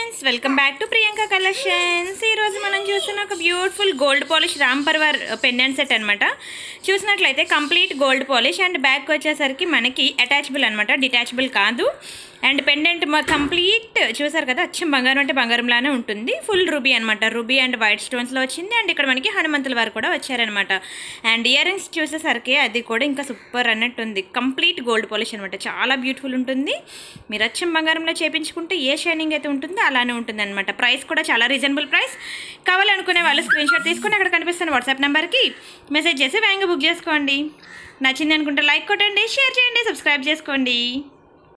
friends welcome back to Priyanka collections ఈరోజు మనం చూస్తున్న ఒక beautiful gold polish Ram Parivar pendant set అనమాట చూసినట్లయితే complete gold polish and back వచ్చేసరికి మనకి అటాచబుల్ అనమాట డిటాచబుల్ కాదు అండ్ పెండెంట్ కంప్లీట్ చూసారు కదా అచ్చం బంగారం అంటే బంగారంలానే ఉంటుంది ఫుల్ రూబీ అనమాట రూబీ అండ్ వైట్ స్టోన్స్లో వచ్చింది అండ్ ఇక్కడ మనకి హనుమంతుల వారు కూడా వచ్చారనమాట అండ్ ఇయర్ రింగ్స్ చూసేసరికి అది కూడా ఇంకా సూపర్ అన్నట్టు ఉంది కంప్లీట్ గోల్డ్ పాలిష్ అనమాట చాలా బ్యూటిఫుల్ ఉంటుంది మీరు అచ్చం బంగారంలో చేపించుకుంటే ఏ షైనింగ్ అయితే ఉంటుందో అలానే ఉంటుంది అనమాట ప్రైస్ కూడా చాలా రీజనబుల్ ప్రైస్ కావాలనుకునే వాళ్ళు స్క్రీన్ షాట్ తీసుకొని అక్కడ కనిపిస్తున్న వాట్సాప్ నెంబర్కి మెసేజ్ చేసి వ్యాంగ్ బుక్ చేసుకోండి నచ్చింది అనుకుంటే లైక్ కొట్టండి షేర్ చేయండి సబ్స్క్రైబ్ చేసుకోండి